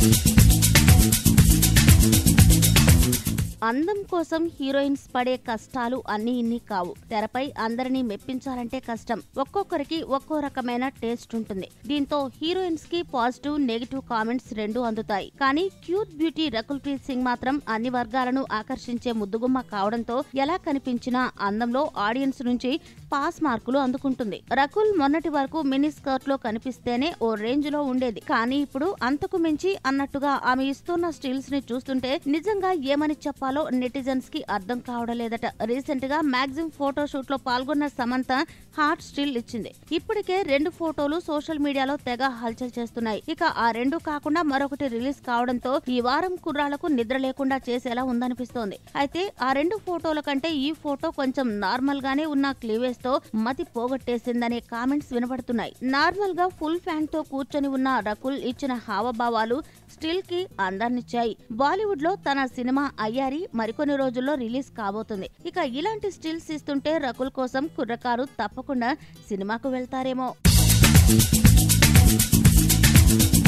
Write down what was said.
అందం కోసం హీరోయిన్స్ పడే కష్టాలు అన్ని ఇన్ని కావు తెరపై అందరినీ మెప్పించాలంటే కష్టం ఒక్కొక్కరికి ఒక్కో రకమైన టేస్ట్ ఉంటుంది దీంతో హీరోయిన్స్ కి పాజిటివ్ నెగిటివ్ కామెంట్స్ రెండు అందుతాయి కానీ క్యూట్ బ్యూటీ రకుల్ ప్రీత్ సింగ్ మాత్రం అన్ని వర్గాలను ఆకర్షించే ముద్దుగుమ్మ కావడంతో ఎలా కనిపించినా అందంలో ఆడియన్స్ నుంచి పాస్ మార్కులు అందుకుంటుంది రకుల్ మొన్నటి వరకు మినీ స్కర్ట్ లో కనిపిస్తేనే ఓ రేంజ్ లో ఉండేది కానీ ఇప్పుడు అంతకు మించి అన్నట్టుగా ఆమె ఇస్తున్న స్టిల్స్ ని చూస్తుంటే నిజంగా ఏమని చెప్పాలో నెటిజన్స్ కి అర్థం కావడం లేదట రీసెంట్ గా మ్యాగజిన్ ఫోటో షూట్ లో పాల్గొన్న సమంత హాట్ స్టిల్ ఇచ్చింది ఇప్పటికే రెండు ఫోటోలు సోషల్ మీడియాలో తెగ హల్చల్ చేస్తున్నాయి ఇక ఆ రెండు కాకుండా మరొకటి రిలీజ్ కావడంతో ఈ వారం కుర్రాళ్లకు నిద్ర లేకుండా చేసేలా ఉందనిపిస్తోంది అయితే ఆ రెండు ఫోటోల కంటే ఈ ఫోటో కొంచెం నార్మల్ గానే ఉన్న క్లీవేజ్ తో మతి పోగొట్టేసిందనే కామెంట్స్ వినపడుతున్నాయి నార్మల్ గా ఫుల్ ఫ్యాంట్ తో కూర్చొని ఉన్న రకుల్ ఇచ్చిన హావభావాలు స్టిల్ కి అందాన్నిచ్చాయి బాలీవుడ్ లో తన సినిమా అయ్యారి మరికొన్ని రోజుల్లో రిలీజ్ కాబోతుంది ఇక ఇలాంటి స్టిల్స్ ఇస్తుంటే రకుల్ కోసం కుర్రకారు తప్పకుండా సినిమాకు వెళ్తారేమో